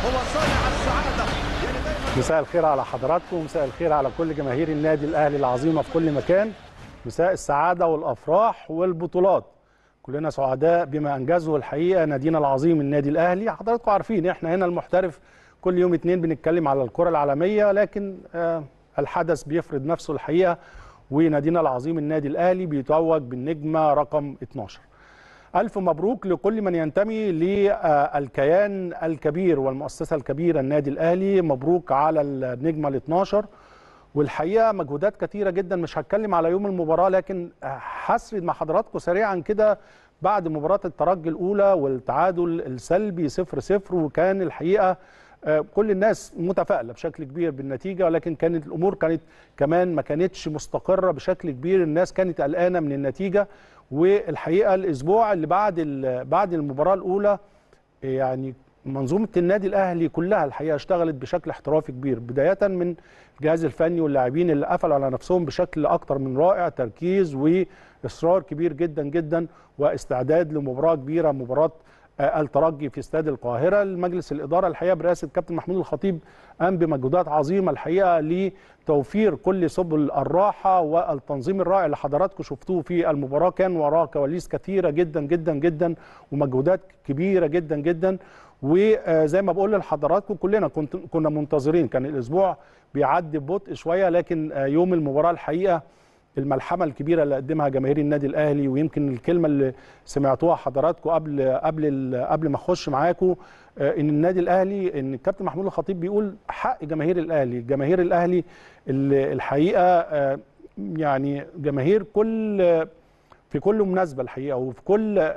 هو صانع السعاده يعني دايما مساء الخير على حضراتكم ومساء الخير على كل جماهير النادي الاهلي العظيمه في كل مكان مساء السعاده والافراح والبطولات كلنا سعداء بما انجزه الحقيقه نادينا العظيم النادي الاهلي حضراتكم عارفين احنا هنا المحترف كل يوم اتنين بنتكلم على الكره العالميه لكن آه الحدث بيفرض نفسه الحقيقه ونادينا العظيم النادي الاهلي بيتوج بالنجمه رقم 12 ألف مبروك لكل من ينتمي للكيان الكبير والمؤسسة الكبيرة النادي الأهلي مبروك على النجمة ال 12 والحقيقة مجهودات كثيرة جدا مش هتكلم على يوم المباراة لكن هسرد مع حضراتكم سريعا كده بعد مباراة الترجي الأولى والتعادل السلبي 0 0 وكان الحقيقة كل الناس متفائله بشكل كبير بالنتيجه ولكن كانت الامور كانت كمان ما كانتش مستقره بشكل كبير الناس كانت قلقانه من النتيجه والحقيقه الاسبوع اللي بعد بعد المباراه الاولى يعني منظومه النادي الاهلي كلها الحقيقه اشتغلت بشكل احترافي كبير بدايه من الجهاز الفني واللاعبين اللي قفلوا على نفسهم بشكل اكتر من رائع تركيز واصرار كبير جدا جدا واستعداد لمباراه كبيره مباراه الترجي في استاد القاهره المجلس الاداره الحقيقه برئاسه كابتن محمود الخطيب قام بمجهودات عظيمه الحقيقه لتوفير كل سبل الراحه والتنظيم الرائع اللي حضراتكم شفتوه في المباراه كان وراه كواليس كثيره جدا جدا جدا ومجهودات كبيره جدا جدا وزي ما بقول لحضراتكم كلنا كنت كنا منتظرين كان الاسبوع بيعدي ببطء شويه لكن يوم المباراه الحقيقه الملحمه الكبيره اللي قدمها جماهير النادي الاهلي ويمكن الكلمه اللي سمعتوها حضراتكم قبل قبل قبل ما اخش معاكم ان النادي الاهلي ان الكابتن محمود الخطيب بيقول حق جماهير الاهلي جماهير الاهلي الحقيقه يعني جماهير كل في كل مناسبه الحقيقه وفي كل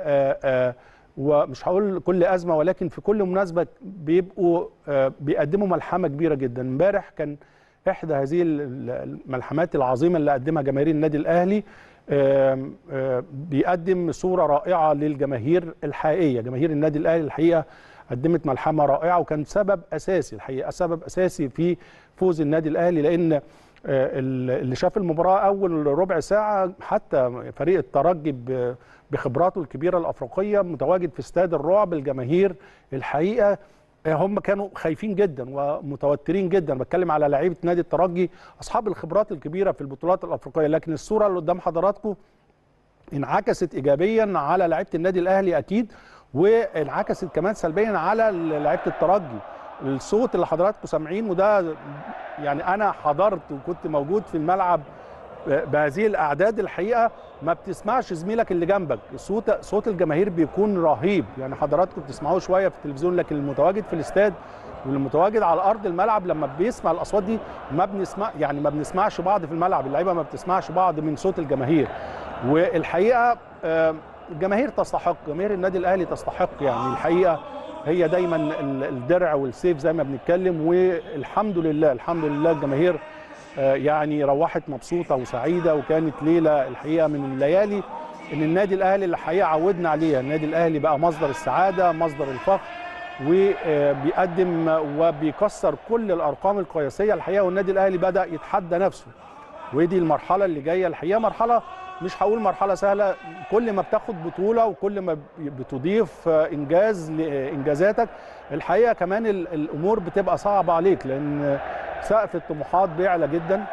ومش هقول كل ازمه ولكن في كل مناسبه بيبقوا بيقدموا ملحمه كبيره جدا امبارح كان احدى هذه الملحمات العظيمه اللي قدمها جماهير النادي الاهلي بيقدم صوره رائعه للجماهير الحقيقيه جماهير النادي الاهلي الحقيقه قدمت ملحمه رائعه وكان سبب اساسي الحقيقه سبب اساسي في فوز النادي الاهلي لان اللي شاف المباراه اول ربع ساعه حتى فريق الترجي بخبراته الكبيره الافريقيه متواجد في استاد الرعب الجماهير الحقيقه هم كانوا خايفين جدا ومتوترين جدا بتكلم على لعيبه نادي الترجي اصحاب الخبرات الكبيره في البطولات الافريقيه لكن الصوره اللي قدام حضراتكم انعكست ايجابيا على لعيبه النادي الاهلي اكيد وانعكست كمان سلبيا على لعيبه الترجي الصوت اللي حضراتكم سامعينه وده يعني انا حضرت وكنت موجود في الملعب بهذه الاعداد الحقيقه ما بتسمعش زميلك اللي جنبك صوت صوت الجماهير بيكون رهيب يعني حضراتكم بتسمعوه شويه في التلفزيون لكن المتواجد في الاستاد والمتواجد على ارض الملعب لما بيسمع الاصوات دي ما بنسمع يعني ما بنسمعش بعض في الملعب اللعيبه ما بتسمعش بعض من صوت الجماهير والحقيقه الجماهير تستحق جماهير النادي الاهلي تستحق يعني الحقيقه هي دايما الدرع والسيف زي ما بنتكلم والحمد لله الحمد لله الجماهير يعني روحت مبسوطه وسعيده وكانت ليله الحقيقه من الليالي ان النادي الاهلي اللي الحقيقه عودنا عليها النادي الاهلي بقى مصدر السعاده مصدر الفخر وبيقدم وبيكسر كل الارقام القياسيه الحقيقه والنادي الاهلي بدا يتحدى نفسه ودي المرحله اللي جايه الحقيقه مرحله مش هقول مرحله سهله كل ما بتاخد بطوله وكل ما بتضيف انجاز لانجازاتك الحقيقه كمان الامور بتبقى صعبه عليك لان سقف الطموحات بيعلى جدا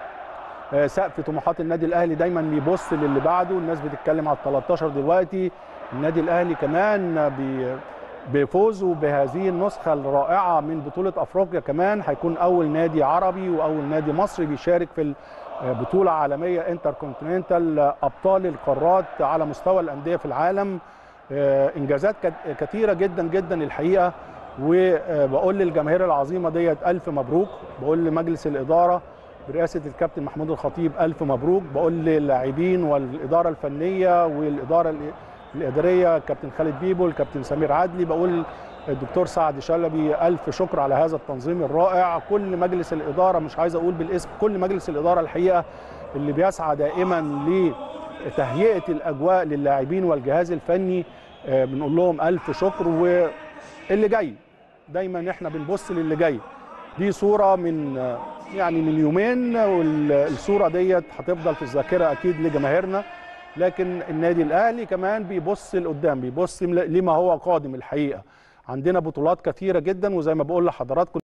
سقف طموحات النادي الاهلي دايما بيبص للي بعده الناس بتتكلم على ال 13 دلوقتي النادي الاهلي كمان بي بفوزه بهذه النسخه الرائعه من بطوله افريقيا كمان هيكون اول نادي عربي واول نادي مصري بيشارك في بطوله عالميه انتر كونتيننتال ابطال القارات على مستوى الانديه في العالم انجازات كثيره جدا جدا الحقيقه وبقول للجماهير العظيمه ديت الف مبروك بقول لمجلس الاداره برئاسه الكابتن محمود الخطيب الف مبروك بقول للاعبين والاداره الفنيه والاداره الاداريه كابتن خالد بيبو الكابتن سمير عدلي بقول الدكتور سعد شلبي الف شكر على هذا التنظيم الرائع كل مجلس الاداره مش عايز اقول بالاسم كل مجلس الاداره الحقيقه اللي بيسعى دائما لتهيئه الاجواء للاعبين والجهاز الفني بنقول لهم الف شكر واللي جاي دايما احنا بنبص للي جاي دي صوره من يعني من يومين والصوره ديت هتفضل في الذاكره اكيد لجماهيرنا لكن النادي الاهلي كمان بيبص لقدام بيبص لما هو قادم الحقيقه عندنا بطولات كثيره جدا وزي ما بقول لحضراتكم